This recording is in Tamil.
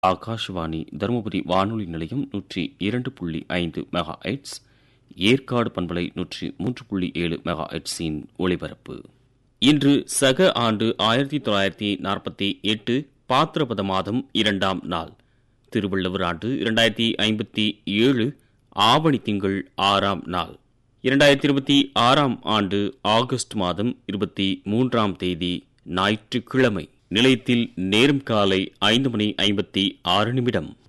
ஆகாஷ்வாணி தருமபுரி வானொலி நிலையம் நூற்றி இரண்டு புள்ளி ஐந்து மெகா எட்ஸ் ஏற்காடு பண்பலை நூற்றி மூன்று புள்ளி ஏழு மெகா எட்ஸின் ஒளிபரப்பு இன்று சக ஆண்டு ஆயிரத்தி தொள்ளாயிரத்தி நாற்பத்தி எட்டு பாத்திரபத மாதம் இரண்டாம் நாள் திருவள்ளுவர் ஆண்டு இரண்டாயிரத்தி ஐம்பத்தி ஏழு ஆவணி திங்கள் ஆறாம் நாள் இரண்டாயிரத்தி இருபத்தி ஆறாம் ஆண்டு ஆகஸ்ட் மாதம் இருபத்தி மூன்றாம் தேதி ஞாயிற்றுக்கிழமை நிலையத்தில் நேரம் காலை ஐந்து மணி ஐம்பத்தி ஆறு நிமிடம்